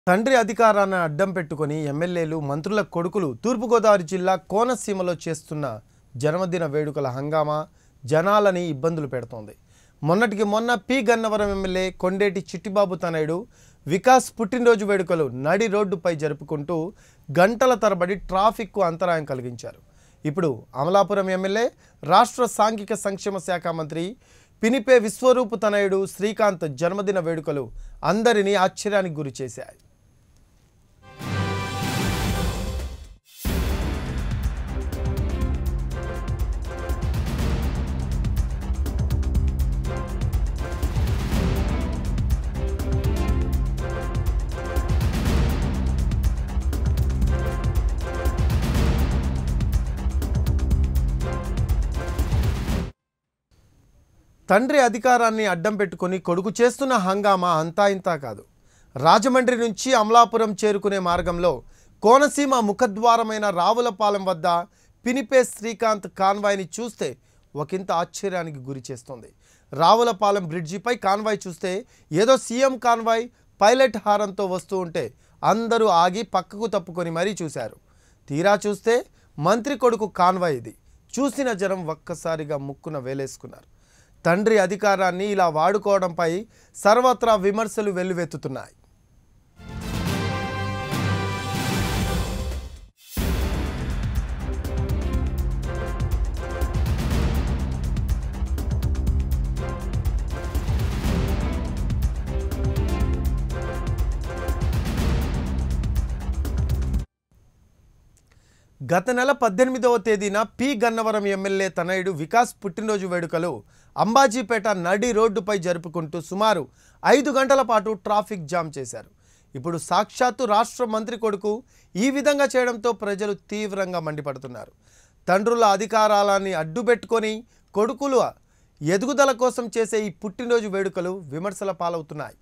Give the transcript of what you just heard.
తండ్రి అధికారాన్ని అడ్డం పెట్టుకొని ఎమ్మెల్యేలు మంత్రుల కొడుకులు తూర్పుగోదావరి జిల్లా కోనసీమలో చేస్తున్న జన్మదిన వేడుకల హంగామా జనాలని ఇబ్బందులు పెడుతోంది మొన్నటికి మొన్న పి గన్నవరం ఎమ్మెల్యే కొండేటి చిట్టిబాబు తనయుడు వికాస్ పుట్టినరోజు వేడుకలు నడి రోడ్డుపై జరుపుకుంటూ గంటల తరబడి ట్రాఫిక్కు అంతరాయం కలిగించారు ఇప్పుడు అమలాపురం ఎమ్మెల్యే రాష్ట్ర సాంఘిక సంక్షేమ శాఖ మంత్రి పినిపే విశ్వరూపు తనయుడు శ్రీకాంత్ జన్మదిన వేడుకలు అందరినీ ఆశ్చర్యానికి గురి చేశాయి తండ్రి అధికారాన్ని అడ్డం పెట్టుకొని కొడుకు చేస్తున్న హంగామా అంతా ఇంతా కాదు రాజమండ్రి నుంచి అమలాపురం చేరుకునే మార్గంలో కోనసీమ ముఖద్వారమైన రావులపాలెం వద్ద పినిపే శ్రీకాంత్ కాన్వాయ్ని చూస్తే ఒకంత ఆశ్చర్యానికి గురి చేస్తుంది రావులపాలెం బ్రిడ్జిపై కాన్వాయ్ చూస్తే ఏదో సీఎం కాన్వాయ్ పైలట్ హారంతో వస్తూ ఉంటే అందరూ ఆగి పక్కకు తప్పుకొని మరీ చూశారు తీరా చూస్తే మంత్రి కొడుకు కాన్వాయ్ ఇది చూసిన జనం ఒక్కసారిగా ముక్కున వేలేసుకున్నారు తండ్రి అధికారాన్ని ఇలా వాడుకోవడంపై సర్వత్రా విమర్శలు వెల్లువెత్తుతున్నాయి గత నెల పద్దెనిమిదవ తేదీన పి గన్నవరం ఎమ్మెల్యే తనయుడు వికాస్ పుట్టినరోజు వేడుకలు అంబాజీపేట నడి రోడ్డుపై జరుపుకుంటూ సుమారు ఐదు గంటల పాటు ట్రాఫిక్ జామ్ చేశారు ఇప్పుడు సాక్షాత్తు రాష్ట్ర మంత్రి కొడుకు ఈ విధంగా చేయడంతో ప్రజలు తీవ్రంగా మండిపడుతున్నారు తండ్రుల అధికారాలని అడ్డుపెట్టుకొని కొడుకులు ఎదుగుదల కోసం చేసే ఈ పుట్టినరోజు వేడుకలు విమర్శల పాలవుతున్నాయి